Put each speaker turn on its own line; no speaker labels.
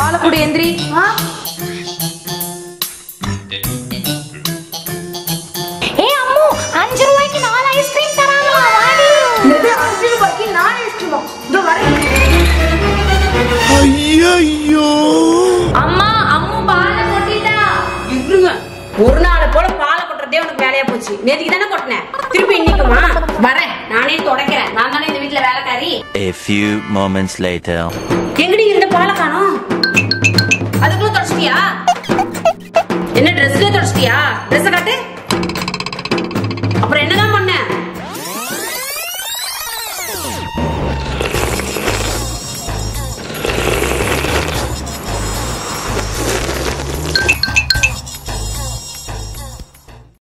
பாலக்குடி எந்திரி
ஏ அம்மு அஞ்சு ரூபாய்க்கு நாலு ஐஸ்கிரீம் தராங்களா வாடி
எது அஞ்சு ரூபாய்க்கு நான் இஷ்டமா இதோ வரேன் அம்மா அம்மு பாலை கொட்டிட்டா இருங்க ஒரு நாள் போல பாலை கொட்டுறதே உனக்கு வேலையா போச்சு நேத்துக்கு தானே கொட்டினேன் திருப்பி இன்னைக்குமா வரேன் நானே தொடக்கிறேன் நான் தானே இந்த வீட்டுல வேலைக்காரி
A few moments later.
எங்கடி இந்த பாலை காணோம் அதுக்குள்ள தொடச்சிட்டியா என்ன ட்ரெஸ்ல தொடச்சிட்டியா ட்ரெஸ் காட்டு